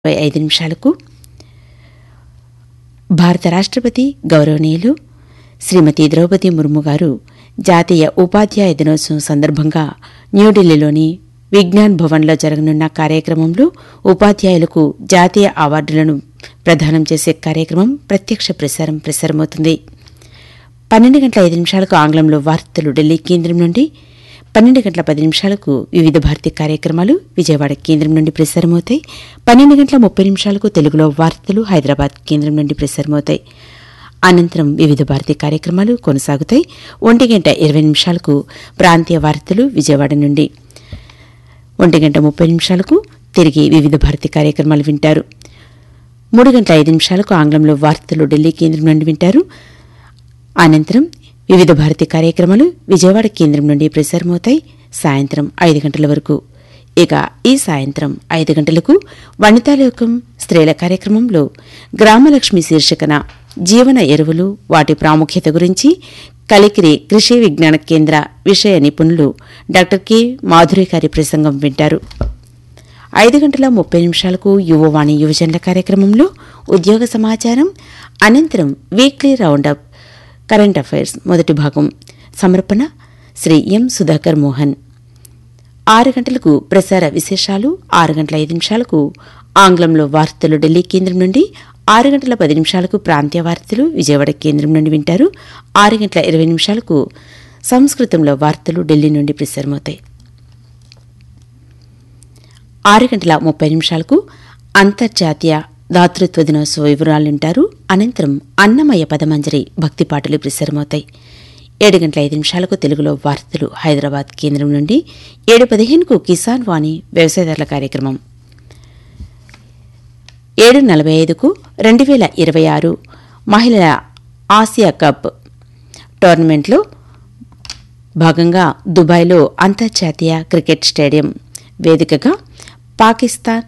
ఇరవై ఐదు నిమిషాలకు భారత రాష్ట్రపతి గౌరవనీయులు శ్రీమతి ద్రౌపది ముర్ము గారు జాతీయ ఉపాధ్యాయ దినోత్సవం సందర్భంగా న్యూఢిల్లీలోని విజ్ఞాన్ భవన్లో జరగనున్న కార్యక్రమంలో ఉపాధ్యాయులకు జాతీయ అవార్డులను ప్రదానం చేసే కార్యక్రమం ప్రత్యక్ష ప్రసారం ప్రసారమవుతుంది పన్నెండు గంటల ఐదు నిమిషాలకు ఆంగ్లంలో వార్తలు ఢిల్లీ కేంద్రం నుండి పన్నెండు గంటల పది నిమిషాలకు వివిధ భారతి కార్యక్రమాలు విజయవాడ కేంద్రం నుండి ప్రసారమవుతాయి పన్నెండు గంటల ముప్పై నిమిషాలకు తెలుగులో వార్తలు హైదరాబాద్ కేంద్రం నుండి ప్రసారమవుతాయి అనంతరం వివిధ భారతి కార్యక్రమాలు కొనసాగుతాయి ఒంటి గంట ఇరవై నిమిషాలకు ప్రాంతీయ వార్తలు విజయవాడ నుండి ఒంటి గంట ముప్పై నిమిషాలకు తిరిగి వివిధ భారతి కార్యక్రమాలు వింటారు మూడు గంటల ఐదు నిమిషాలకు ఆంగ్లంలో వార్తలు ఢిల్లీ కేంద్రం నుండి వింటారు అనంతరం వివిధ భారతి కార్యక్రమాలు విజయవాడ కేంద్రం నుండి ప్రసారమవుతాయి సాయంత్రం ఐదు గంటల వరకు ఇక ఈ సాయంత్రం ఐదు గంటలకు వనితాలోకం స్త్రీల కార్యక్రమంలో గ్రామలక్ష్మి శీర్షికన జీవన ఎరువులు వాటి ప్రాముఖ్యత గురించి కలికిరి కృషి విజ్ఞాన కేంద్ర విషయ నిపుణులు డాక్టర్ కె మాధురి గారి ప్రసంగం వింటారు ఐదు గంటల ముప్పై నిమిషాలకు యువవాణి యువజనుల కార్యక్రమంలో ఉద్యోగ సమాచారం అనంతరం వీక్లీ రౌండప్ కరెంట్ అఫైర్స్ మొదటి భాగం సమర్పణ శ్రీ ఎం సుధాకర్ మోహన్ ఆరు గంటలకు ప్రసార విశేషాలు ఆరు గంటల ఐదు నిమిషాలకు ఆంగ్లంలో వార్తలు ఢిల్లీ కేంద్రం నుండి ఆరు గంటల పది నిమిషాలకు ప్రాంతీయ వార్తలు విజయవాడ కేంద్రం నుండి వింటారు ఆరు గంటల ఇరవై నిమిషాలకు సంస్కృతంలో వార్తలు ఢిల్లీ నుండి ప్రసారమవుతాయి ఆరు గంటల ముప్పై నిమిషాలకు అంతర్జాతీయ దాతృత్వ దినోత్సవ వివరాలు వింటారు అనంతరం అన్నమయ్య పదమంజరి భక్తి పాటలు ప్రసారమవుతాయి ఏడు గంటల ఐదు నిమిషాలకు తెలుగులో వార్తలు హైదరాబాద్ కేంద్రం నుండి ఏడు పదిహేనుకు కిసాన్ వాణి వ్యవసాయదారుల కార్యక్రమం ఏడు నలభై ఐదుకు రెండు వేల ఇరవై ఆరు మహిళల ఆసియా కప్ టోర్నమెంట్లో భాగంగా దుబాయ్లో అంతర్జాతీయ క్రికెట్ స్టేడియం వేదికగా పాకిస్తాన్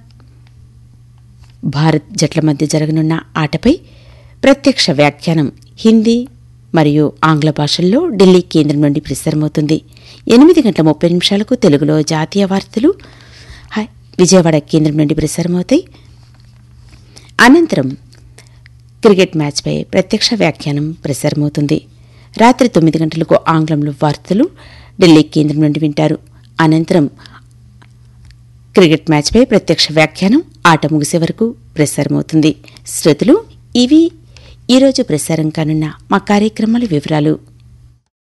భారత్ జట్ల మధ్య జరగనున్న ఆటపై ప్రత్యక్ష వ్యాఖ్యానం హిందీ మరియు ఆంగ్ల భాషల్లో ఢిల్లీ కేంద్రం నుండి ప్రసారమవుతుంది ఎనిమిది గంటల ముప్పై నిమిషాలకు తెలుగులో జాతీయ వార్తలు హై- విజయవాడ కేంద్రం నుండి ప్రసారమవుతాయి అనంతరం క్రికెట్ మ్యాచ్పై ప్రత్యక్ష వ్యాఖ్యానం ప్రసారమవుతుంది రాత్రి తొమ్మిది గంటలకు ఆంగ్లంలో వార్తలు ఢిల్లీ కేంద్రం నుండి వింటారు అనంతరం క్రికెట్ మ్యాచ్పై ప్రత్యక్ష వ్యాఖ్యానం ఆట ముగిసే వరకు ప్రసారమవుతుంది శ్రోతలు ఇవి ఈరోజు ప్రసారం కానున్న మా కార్యక్రమాల వివరాలు